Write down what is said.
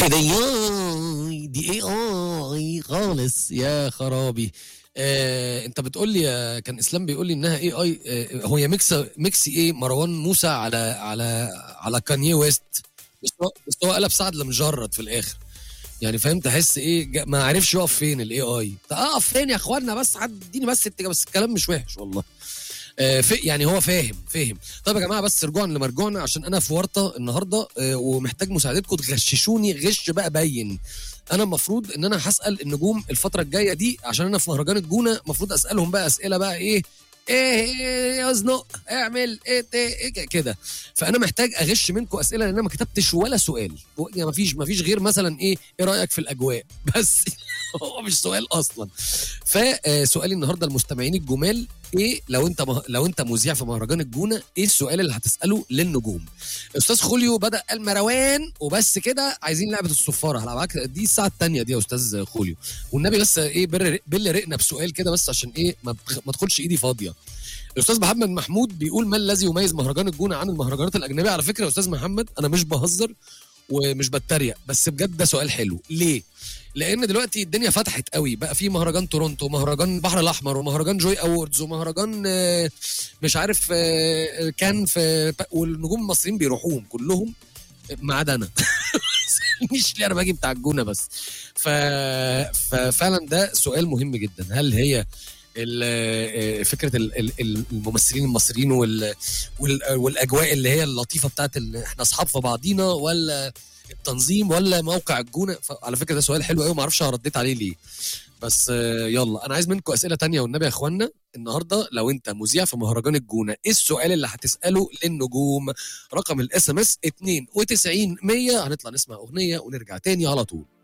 ايه ده ياي دي ايه اي خالص يا خرابي آه، انت بتقول لي آه، كان اسلام بيقول لي انها اي اي آه، هو يا ميكس ميكسي ايه مروان موسى على على على كانيه ويست بس هو بس هو قلب سعد لمجرد في الاخر يعني فاهم تحس ايه جا- ما عرفش يقف فين الاي اي اقف فين يا اخوانا بس حد اديني بس التجا بس الكلام مش وحش والله آه، في يعني هو فاهم فاهم طيب يا جماعه بس رجوعا لمرجوعنا عشان انا في ورطه النهارده آه، ومحتاج مساعدتكم تغششوني غش بقى باين انا المفروض ان انا هسال النجوم الفتره الجايه دي عشان انا في مهرجان الجونه المفروض اسالهم بقى اسئله بقى ايه ايه ازنق اعمل ايه, إيه, إيه كده فانا محتاج اغش منكم اسئله لان انا ما كتبتش ولا سؤال يعني ما فيش ما فيش غير مثلا ايه ايه رايك في الاجواء بس هو مش سؤال اصلا فسؤالي النهارده المستمعين الجمال ايه لو انت مه... لو انت مذيع في مهرجان الجونه ايه السؤال اللي هتساله للنجوم استاذ خوليو بدا قال مروان وبس كده عايزين لعبه الصفاره هلعبك دي الساعه الثانيه دي يا استاذ خوليو والنبي بس ايه بر بل رقنا بسؤال كده بس عشان ايه ما, بخ... ما تدخلش ايدي فاضيه الاستاذ محمد محمود بيقول ما الذي يميز مهرجان الجونه عن المهرجانات الاجنبيه على فكره يا استاذ محمد انا مش بهزر ومش بتريق بس بجد ده سؤال حلو ليه لان دلوقتي الدنيا فتحت قوي بقى في مهرجان تورونتو ومهرجان البحر الاحمر ومهرجان جوي اووردز ومهرجان آه، مش عارف آه، كان في والنجوم المصريين بيروحوهم كلهم ما عدا انا مش ليه انا باجي بتاع الجونه بس ف... ففعلا ده سؤال مهم جدا هل هي ال- آه، فكره ال- ال- ال- الممثلين المصريين وال... وال... والاجواء اللي هي اللطيفه بتاعت ال... احنا اصحاب في بعضينا ولا التنظيم ولا موقع الجونه على فكره ده سؤال حلو قوي ما اعرفش رديت عليه ليه بس آه، يلا انا عايز منكم اسئله تانية والنبي يا اخوانا النهارده لو انت مذيع في مهرجان الجونه ايه السؤال اللي هتساله للنجوم رقم الاس ام اس 92 100 هنطلع نسمع اغنيه ونرجع تاني على طول